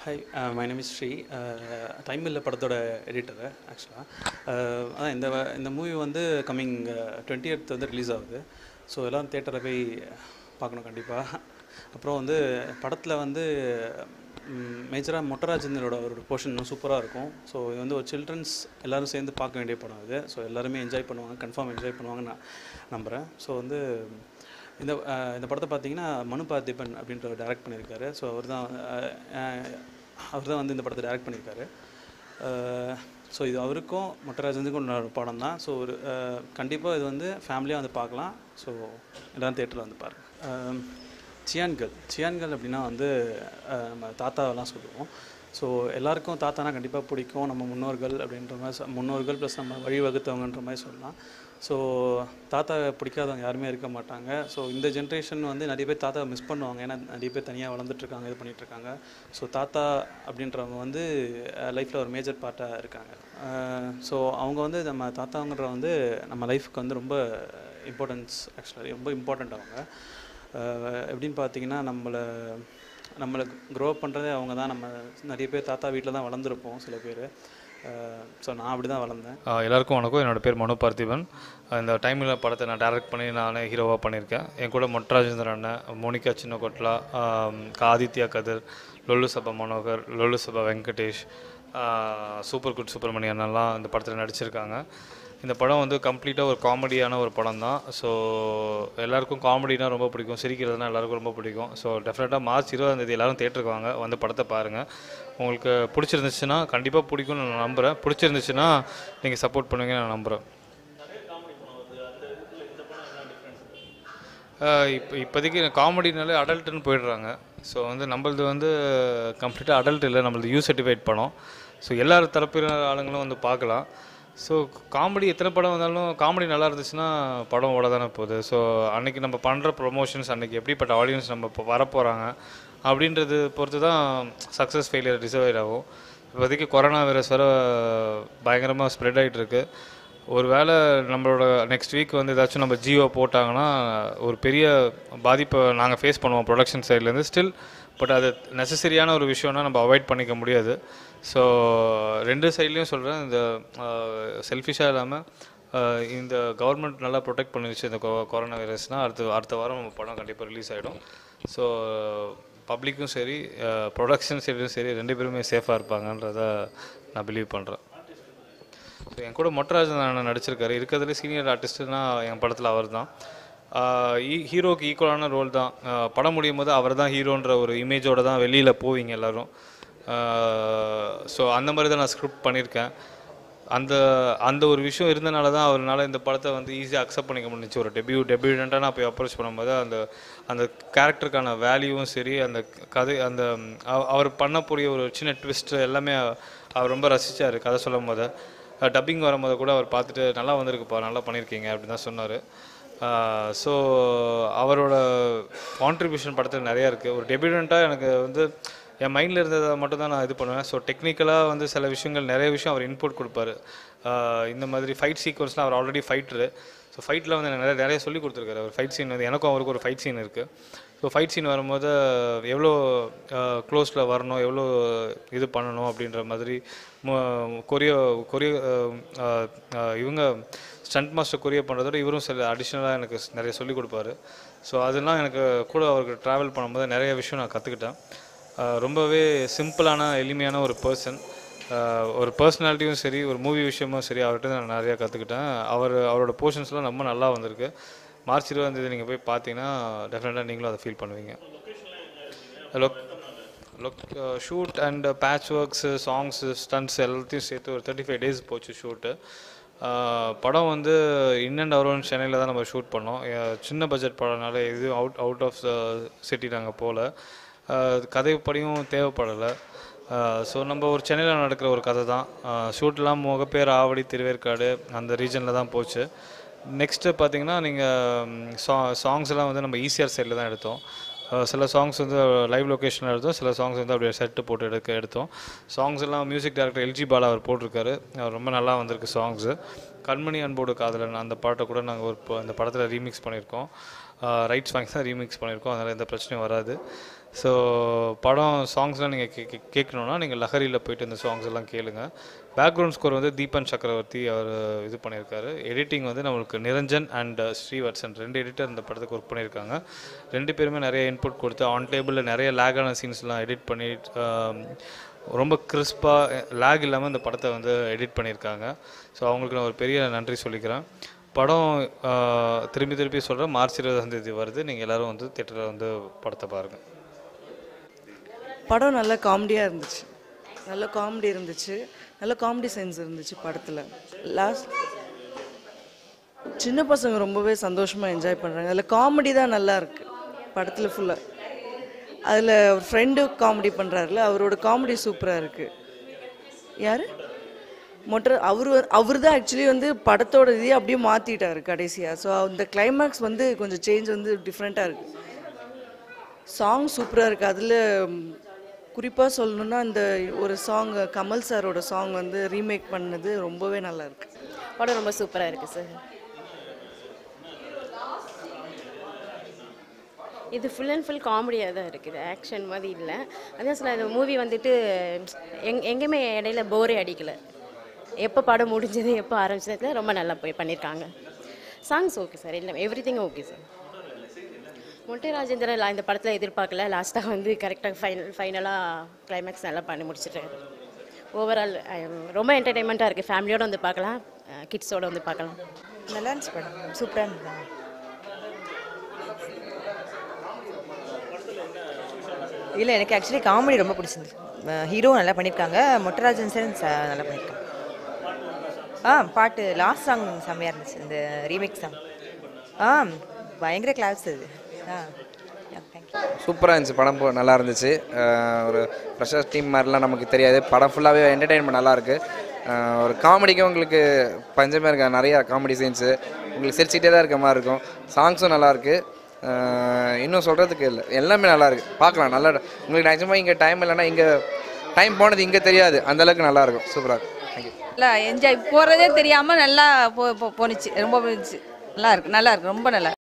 hi my name is Sri time இல்லை படத்தோட editor ஆக்சுவலாக அதான் இந்த வ- இந்த மூவி வந்து கம்மிங் டுவெண்ட்டி எய்த் வந்து ரிலீஸ் ஆகுது ஸோ எல்லோரும் தேட்டரில் போய் பார்க்கணும் கண்டிப்பாக அப்புறம் வந்து படத்தில் வந்து மேஜராக மொட்டராஜேந்திரோட ஒரு போர்ஷன் இன்னும் சூப்பராக இருக்கும் ஸோ இது வந்து ஒரு சில்ட்ரன்ஸ் எல்லோரும் சேர்ந்து பார்க்க வேண்டிய படம் இது ஸோ எல்லாருமே என்ஜாய் பண்ணுவாங்க கன்ஃபார்ம் என்ஜாய் பண்ணுவாங்கன்னு நான் நம்புகிறேன் ஸோ வந்து இந்த அஹ், இந்த படத்தை பார்த்தீங்கன்னா மனு பார்த்திபன் அப்படின்றவர் டைரக்ட் பண்ணியிருக்காரு ஸோ அவர் தான் அவர் தான் வந்து இந்த படத்தை டைரக்ட் பண்ணியிருக்காரு ஸோ இது அவருக்கும் மொட்டராஜனுக்கும் உள்ள ஒரு படம் தான் ஸோ ஒரு கண்டிப்பாக இது வந்து ஃபேமிலியாக வந்து பார்க்கலாம் ஸோ எல்லோரும் தேட்டரில் வந்து பாருங்கள் சியான்கள் சியான்கள் அப்படின்னா வந்து அஹ், நம்ம தாத்தாவெல்லாம் சொல்லுவோம் ஸோ எல்லாருக்கும் தாத்தானா கண்டிப்பாக பிடிக்கும் நம்ம முன்னோர்கள் அப்படின்ற மாதிரி சொ- முன்னோர்கள் ப்ளஸ் நம்ம வழிவகுத்தவங்கன்ற மாதிரி சொல்லலாம் ஸோ தாத்தா பிடிக்காதவங்க யாருமே இருக்க மாட்டாங்க ஸோ இந்த ஜென்ரேஷன் வந்து நிறைய பேர் தாத்தாவை மிஸ் பண்ணுவாங்க ஏன்னா நிறைய பேர் தனியாக வளர்ந்துட்டுருக்காங்க இது பண்ணிகிட்ருக்காங்க ஸோ தாத்தா அப்படின்றவங்க வந்து லைஃப்பில் ஒரு மேஜர் பார்ட்டாக இருக்காங்க ஸோ அவங்க வந்து நம்ம தாத்தாங்கிற வந்து நம்ம லைஃப்க்கு வந்து ரொம்ப இம்பார்ட்டன்ஸ் ஆக்சுவலாக ரொம்ப இம்பார்ட்டண்ட் அவங்க அஹ் எப்படின்னு பார்த்தீங்கன்னா நம்மளை நம்மளை க்ரோ பண்ணுறதே அவங்க தான் நம்ம நிறைய பேர் தாத்தா வீட்டில் தான் வளர்ந்துருப்போம் சில பேர் ஸோ நான் அப்படி தான் வளர்ந்தேன் ஆஹ் எல்லாருக்கும் வணக்கம் என்னோட பேர் மனு பார்த்திபன் ஆஹ் இந்த டைமில் படத்தை நான் டைரக்ட் பண்ணி நானே ஹீரோவாக பண்ணியிருக்கேன் என் கூட மொட்டராஜேந்திரன் அண்ணன் மோனிகா சின்ன கொட்லா ஆம், ஆதித்யா கதிர் லொல்லு சபா மனோகர் லொல்லு சபா வெங்கடேஷ் ஆஹ் சூப்பர் குட் சுப்பிரமணியன் அண்ணன்லாம் இந்த படத்தில் நடிச்சிருக்காங்க இந்த படம் வந்து கம்ப்ளீட்டாக ஒரு காமெடியான ஒரு படம் தான் ஸோ எல்லாருக்கும் காமெடினா ரொம்ப பிடிக்கும் சிரிக்கிறதுனா எல்லாருக்கும் ரொம்ப பிடிக்கும் ஸோ டெஃபினட்டாக மார்ச் இருபதாம் தேதி எல்லாரும் தேட்டருக்கு வாங்க வந்து படத்தை பாருங்கள் உங்களுக்கு பிடிச்சிருந்துச்சுன்னா கண்டிப்பாக பிடிக்கும்னு நான் நம்புகிறேன் பிடிச்சிருந்துச்சுன்னா நீங்கள் சப்போர்ட் பண்ணுவீங்கன்னு நான் நம்புகிறேன் இப்போ இப்போதைக்கு காமெடினாலே அடல்ட்டுன்னு போயிடுறாங்க ஸோ வந்து நம்மளது வந்து கம்ப்ளீட்டாக அடல்ட் இல்லை நம்மளது யூ சர்டிஃபைட் படம் ஸோ எல்லா தரப்பினர் ஆளுங்களும் வந்து பார்க்கலாம் ஸோ காமெடி எத்தனை படம் வந்தாலும் காமெடி நல்லா இருந்துச்சுன்னா படம் ஓட தானே போகுது ஸோ அன்னைக்கு நம்ம பண்ணுற ப்ரொமோஷன்ஸ் அன்னைக்கு எப்படிப்பட்ட ஆடியன்ஸ் நம்ம இப்போ வரப்போகிறாங்க அப்படின்றது பொறுத்து தான் சக்ஸஸ் ஃபெயிலியர் டிசைட் ஆகும் இப்போதைக்கு கொரோனா வைரஸ் வர பயங்கரமாக ஸ்ப்ரெட் ஆகிட்டு இருக்கு ஒருவேளை நம்மளோட நெக்ஸ்ட் வீக் வந்து ஏதாச்சும் நம்ம ஜியோ போட்டாங்கன்னா ஒரு பெரிய பாதிப்பை நாங்கள் ஃபேஸ் பண்ணுவோம் ப்ரொடக்ஷன் சைட்லேருந்து ஸ்டில் பட் அது நெசசரியான ஒரு விஷயம்னா நம்ம அவாய்ட் பண்ணிக்க முடியாது ஸோ ரெண்டு சைட்லேயும் சொல்கிறேன் இந்த செல்ஃபிஷாக இல்லாமல் இந்த கவர்மெண்ட் நல்லா ப்ரொடெக்ட் பண்ணிருச்சு இந்த கொ- கொரோனா வைரஸ்னால் அடுத்த அடுத்த வாரம் நம்ம படம் கண்டிப்பாக ரிலீஸ் ஆகிடும் ஸோ பப்ளிக்கும் சரி ப்ரொடக்ஷன் சைடும் சரி ரெண்டு பேருமே சேஃபாக இருப்பாங்கன்றத நான் பிலீவ் பண்ணுறேன் ஸோ என் கூட மொட்டராஜன் அண்ணன் நடிச்சிருக்காரு இருக்கிறதுல சீனியர் ஆர்டிஸ்ட்னா என் படத்தில் அவர் தான் ஹீரோக்கு ஈக்குவலான ரோல் தான் ஆஹ் படம் முடியும் போது அவர் தான் ஹீரோன்ற ஒரு இமேஜோட தான் வெளியில் போவீங்க எல்லாரும் ஸோ அந்த மாதிரி தான் நான் ஸ்கிரிப்ட் பண்ணியிருக்கேன் அந்த அந்த ஒரு விஷயம் இருந்தனால தான் அவரால் இந்த படத்தை வந்து ஈஸியாக அக்செப்ட் பண்ணிக்க முடிஞ்சுச்சு ஒரு டெபியூ டெபியூடண்ட்டாக நான் போய் அப்ரோச் பண்ணும்போது அந்த அந்த கேரக்டருக்கான வேல்யூவும் சரி அந்த கதை அந்த ம், அவ- அவர் பண்ணக்கூடிய ஒரு சின்ன ட்விஸ்ட் எல்லாமே அவர் ரொம்ப ரசித்தார் கதை சொல்லும் போது டப்பிங் வரும்போது கூட அவர் பார்த்துட்டு நல்லா வந்திருக்குப்பா நல்லா பண்ணியிருக்கீங்க அப்படின்னு தான் சொன்னார் ஸோ அவரோட கான்ட்ரிபியூஷன் படத்தில் நிறையா இருக்குது ஒரு டெபியூடண்ட்டாக எனக்கு வந்து என் மைண்டில் இருந்ததை மட்டும் தான் நான் இது பண்ணுவேன் ஸோ டெக்னிக்கலாக வந்து சில விஷயங்கள் நிறைய விஷயம் அவர் இன்புட் கொடுப்பாரு ஆஹ் இந்த மாதிரி ஃபைட் சீக்வன்ஸ்லாம் அவர் ஆல்ரெடி ஃபைட்ரு ஸோ ஃபைட்டில் வந்து எனக்கு நிறைய நிறைய சொல்லி கொடுத்துருக்காரு அவர் ஃபைட் சீன் வந்து எனக்கும் அவருக்கு ஒரு ஃபைட் சீன் இருக்குது ஸோ ஃபைட் சீன் வரும்போது எவ்வளோ க்ளோஸில் வரணும் எவ்வளோ இது பண்ணணும் அப்படின்ற மாதிரி கொரியோ கொரியோ இவங்க ஸ்டண்ட் மாஸ்டர் கொரியோ பண்ணுறதோட இவரும் சில அடிஷ்னலாக எனக்கு நிறைய சொல்லி கொடுப்பாரு ஸோ அதெல்லாம் எனக்கு கூட அவருக்கு ட்ராவல் பண்ணும்போது நிறைய விஷயம் நான் கற்றுக்கிட்டேன் ரொம்பவே சிம்பிளான எளிமையான ஒரு பர்சன் ஒரு பர்சனாலிட்டியும் சரி ஒரு மூவி விஷயமும் சரி அவர்கிட்ட நான் நிறையா கற்றுக்கிட்டேன் அவர் அவரோட போர்ஷன்ஸ்லாம் ரொம்ப நல்லா வந்திருக்கு மார்ச் இருபதாம் தேதி நீங்கள் போய் பார்த்தீங்கன்னா டெஃபினட்டாக நீங்களும் அதை ஃபீல் பண்ணுவீங்க லொக் லொக் shoot and patch works songs stunts எல்லாத்தையும் சேர்த்து ஒரு தேர்ட்டி ஃபைவ் டேஸ் போச்சு ஷூட்டு படம் வந்து இன் அண்ட் அரௌண்ட் சென்னையில் தான் நம்ம ஷூட் பண்ணோம் அஹ் சின்ன பட்ஜெட் படம்னால எதுவும் அவுட் அவுட் ஆஃப் சிட்டி நாங்கள் போகல கதைப்படியும் தேவைப்படலை ஸோ நம்ம ஒரு சென்னையில் நடக்கிற ஒரு கதை தான் ஷூட்லாம் முகப்பேர் ஆவடி திருவேற்காடு அந்த ரீஜனில் தான் போச்சு நெக்ஸ்ட்டு பார்த்தீங்கன்னா நீங்கள் சா சாங்ஸ் எல்லாம் வந்து நம்ம ஈசிஆர் சைடில் தான் எடுத்தோம் அஹ் சில சாங்ஸ் வந்து லைவ் லொக்கேஷனில் எடுத்தோம் சில சாங்ஸ் வந்து அப்படியே செட்டு போட்டு எடுக்க எடுத்தோம் சாங்ஸ் எல்லாம் மியூசிக் டைரக்டர் எல்ஜி பாலா அவர் போட்டிருக்காரு அவர் ரொம்ப நல்லா வந்திருக்கு சாங்ஸு கண்மணி அன்போடு காதலன் அந்த பாட்டை கூட நாங்கள் ஒரு ப- அந்த படத்தில் ரீமிக்ஸ் பண்ணியிருக்கோம் ரைட்ஸ் வாங்கி தான் ரீமிக்ஸ் பண்ணியிருக்கோம் அதனால் எந்த பிரச்சனையும் வராது ஸோ படம் சாங்ஸ்லாம் நீங்கள் கே கே- கேட்கணுன்னா நீங்கள் லஹரியில் போயிட்டு இந்த சாங்ஸ் எல்லாம் கேளுங்க பேக்ரவுண்ட் ஸ்கோர் வந்து தீபன் சக்கரவர்த்தி அவர் இது பண்ணியிருக்காரு எடிட்டிங் வந்து நம்மளுக்கு நிரஞ்சன் அண்ட் ஸ்ரீவத்சன் ரெண்டு எடிட்டர் இந்த படத்துக்கு ஒர்க் பண்ணியிருக்காங்க ரெண்டு பேருமே நிறைய இன்புட் கொடுத்து ஆன் டேபிளில் நிறைய லேகான சீன்ஸ்லாம் எடிட் பண்ணி ஆம், ரொம்ப கிறிஸ்பாக லேக் இல்லாமல் இந்த படத்தை வந்து எடிட் பண்ணியிருக்காங்க ஸோ அவங்களுக்கு நான் ஒரு பெரிய நன்றி சொல்லிக்கிறேன் படம் ஆ, திரும்பி திருப்பி சொல்கிறேன் மார்ச் இருபதாம் தேதி வருது நீங்கள் எல்லாரும் வந்து தேட்டரில் வந்து படத்தை பாருங்கள் படம் நல்ல காமெடியாக இருந்துச்சு நல்ல காமெடி இருந்துச்சு நல்ல காமெடி சென்ஸ் இருந்துச்சு படத்தில் லாஸ்ட் சின்ன பசங்க ரொம்பவே சந்தோஷமாக என்ஜாய் பண்ணுறாங்க அதில் காமெடி தான் நல்லா இருக்கு படத்தில் ஃபுல்லாக அதில் ஃப்ரெண்டு காமெடி பண்ணுறாருல அவரோட காமெடி சூப்பராக இருக்குது யார் மொட்டை அவர் அவர் தான் ஆக்சுவலி வந்து படத்தோட இதையே அப்படியே மாற்றிட்டாரு கடைசியாக ஸோ அந்த கிளைமேக்ஸ் வந்து கொஞ்சம் சேஞ்ச் வந்து டிஃப்ரெண்ட்டாக இருக்குது சாங் சூப்பராக இருக்குது அதில் குறிப்பாக சொல்லணுன்னா இந்த ஒரு சாங் கமல் சாரோட சாங் வந்து ரீமேக் பண்ணது ரொம்பவே நல்லா இருக்கு படம் ரொம்ப சூப்பராக இருக்குது சார் இது ஃபுல் அண்ட் ஃபுல் காமெடியாக தான் இருக்குது ஆக்ஷன் மாதிரி இல்லை அதான் சொல்ல இந்த மூவி வந்துட்டு எங் எங்கேயுமே இடையில போரே அடிக்கலை எப்போ படம் முடிஞ்சது எப்போ ஆரம்பிச்சது ரொம்ப நல்லா போய் பண்ணியிருக்காங்க சாங்ஸ் ஓகே சார் இல்லை everything okay sir Mottai Rajendran லா- இந்த படத்தில் எதிர்பார்க்கல லாஸ்ட்டாக வந்து கரெக்டாக ஃபைனல் ஃபைனலாக கிளைமேக்ஸ் நல்லா பண்ணி முடிச்சிட்டாரு ஓவரால் ரொம்ப என்டர்டைன்மெண்ட்டாக இருக்குது ஃபேமிலியோடு வந்து பார்க்கலாம் கிட்ஸோட வந்து பார்க்கலாம் நல்லா இருந்துச்சு படம் சூப்பராக இருந்தது இல்லை எனக்கு ஆக்சுவலி காமெடி ரொம்ப பிடிச்சிருந்துச்சு ஹீரோ நல்லா பண்ணியிருக்காங்க மொட்டராஜன் சார் ச- நல்லா பண்ணியிருக்காங்க ஆ பாட்டு லாஸ்ட் சாங் செம்மையாக இருந்துச்சு இந்த ரீமேக் சாங் ஆ பயங்கர கிளாஸ் அது ஆ தேங்க்யூ சூப்பராக இருந்துச்சு படம் போ- நல்லா இருந்துச்சு அஹ் ஒரு ஃப்ரெஷர்ஸ் டீம் மாதிரிலாம் நமக்கு தெரியாது படம் ஃபுல்லாகவே என்டர்டெயின்மெண்ட் நல்லா இருக்கு அஹ் ஒரு காமெடிக்கும் உங்களுக்கு பஞ்சமே இருக்க நிறைய காமெடி சீன்ஸு உங்களுக்கு சிரிச்சிட்டே தான் இருக்க மாதிரி இருக்கும் சாங்ஸும் நல்லா இருக்கு அஹ் இன்னும் சொல்கிறதுக்கு இல்லை எல்லாமே நல்லா இருக்கு பார்க்கலாம் நல்லா உங்களுக்கு நிஜமாக இங்கே டைம் இல்லைன்னா இங்கே டைம் போனது இங்கே தெரியாது அந்த அளவுக்கு நல்லா இருக்கும் சூப்பராக இருக்கும் தேங்க்யூ நல்லா என்ஜாய் போகிறதே தெரியாமல் நல்லா போ போ- போணுச்சு ரொம்ப போணுச்சு நல்லா இருக்கு நல்லா இருக்கு ரொம்ப நல்லா